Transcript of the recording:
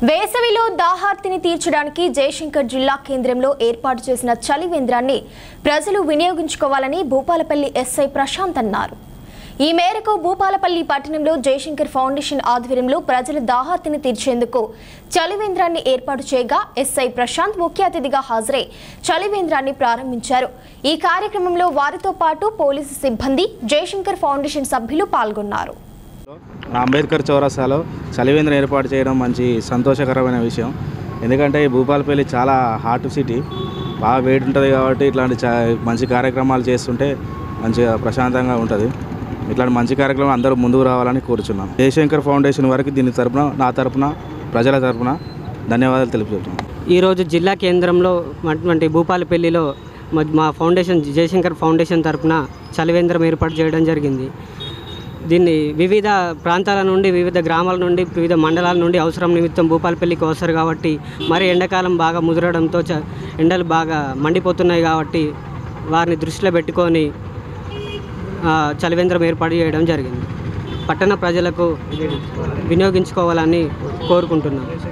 వేసవిలో దాహార్తిని తీర్చడానికి జయశంకర్ జిల్లా కేంద్రంలో ఏర్పాటు చేసిన చలివేంద్రాన్ని ప్రజలు వినియోగించుకోవాలని భూపాలపల్లి ఎస్ఐ ప్రశాంత్ అన్నారు ఈ మేరకు భూపాలపల్లి పట్టణంలో జయశంకర్ ఫౌండేషన్ ఆధ్వర్యంలో ప్రజల దాహార్తిని తీర్చేందుకు చలివేంద్రాన్ని ఏర్పాటు చేయగా ఎస్ఐ ప్రశాంత్ ముఖ్య అతిథిగా హాజరై చలివేంద్రాన్ని ప్రారంభించారు ఈ కార్యక్రమంలో వారితో పాటు పోలీసు సిబ్బంది జయశంకర్ ఫౌండేషన్ సభ్యులు పాల్గొన్నారు అంబేద్కర్ చౌరస్తాలో చలివేంద్రం ఏర్పాటు చేయడం మంచి సంతోషకరమైన విషయం ఎందుకంటే ఈ భూపాలపల్లి చాలా హాట్ సిటీ బాగా వేడి ఉంటుంది కాబట్టి ఇట్లాంటి చా మంచి కార్యక్రమాలు చేస్తుంటే మంచిగా ప్రశాంతంగా ఉంటుంది ఇట్లాంటి మంచి కార్యక్రమం అందరూ ముందుకు రావాలని కోరుచున్నాం జయశంకర్ ఫౌండేషన్ వారికి దీని తరపున నా తరపున ప్రజల తరపున ధన్యవాదాలు తెలుపుతున్నాను ఈరోజు జిల్లా కేంద్రంలో ఉన్నటువంటి భూపాలపల్లిలో మ- మా ఫౌండేషన్ జయశంకర్ ఫౌండేషన్ తరపున చలివేంద్రం ఏర్పాటు చేయడం జరిగింది దీన్ని వివిధ ప్రాంతాల నుండి వివిధ గ్రామాల నుండి వివిధ మండలాల నుండి అవసరం నిమిత్తం భూపాలపల్లికి వస్తారు కాబట్టి మరి ఎండాకాలం బాగా ముదరడంతో చ ఎండలు బాగా మండిపోతున్నాయి కాబట్టి వారిని దృష్టిలో పెట్టుకొని ఆ, చలివేంద్రం ఏర్పాటు చేయడం జరిగింది పట్టణ ప్రజలకు వినియోగించుకోవాలని కోరుకుంటున్నాను